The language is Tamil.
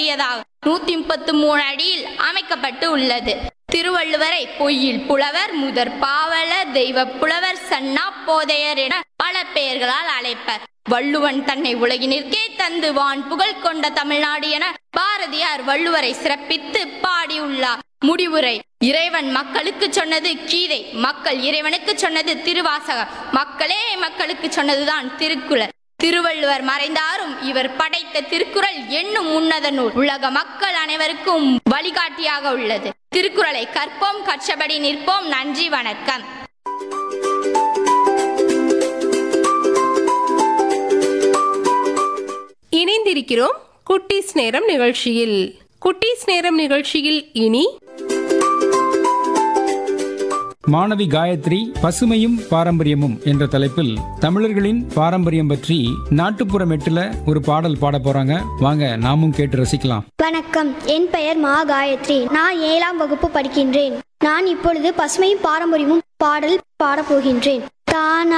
உயரமுடையதாக நூத்தி முப்பத்து மூணு அடியில் அமைக்கப்பட்டு உள்ளது திருவள்ளுவரை பொய்யில் புலவர் முதற் பாவலர் தெய்வ புலவர் சன்னா போதையர் என பல பெயர்களால் அழைப்பர் வள்ளுவன் தன்னை உலகினிற்கே தந்து வான் புகழ் கொண்ட தமிழ்நாடு என பாரதியார் வள்ளுவரை சிறப்பித்து பாடியுள்ளார் முடிவுரை இறைவன் மக்களுக்கு சொன்னது கீதை மக்கள் இறைவனுக்கு சொன்னது திருவாசகம் மக்களே மக்களுக்கு சொன்னதுதான் திருக்குறள் திருவள்ளுவர் மறைந்தாரும் இவர் படைத்த திருக்குறள் என்னும் உன்னத நூல் உலக மக்கள் அனைவருக்கும் வழிகாட்டியாக உள்ளது திருக்குறளை கற்போம் கற்றபடி நிற்போம் நன்றி வணக்கம் இணைந்திருக்கிறோம் குட்டீஸ் நேரம் நிகழ்ச்சியில் குட்டீஸ் நேரம் நிகழ்ச்சியில் இனி மாணவி காயத்ரி பசுமையும் பாரம்பரியமும் என்ற தலைப்பில் தமிழர்களின் பாரம்பரியம் பற்றி நாட்டுப்புற மெட்டுல ஒரு பாடல் பாட போறாங்க வாங்க நாமும் கேட்டு ரசிக்கலாம் வணக்கம் என் பெயர் மா காயத்ரி நான் ஏழாம் வகுப்பு படிக்கின்றேன் நான் இப்பொழுது பசுமையும் பாரம்பரியமும் பாடல் பாடப் போகின்றேன் தானா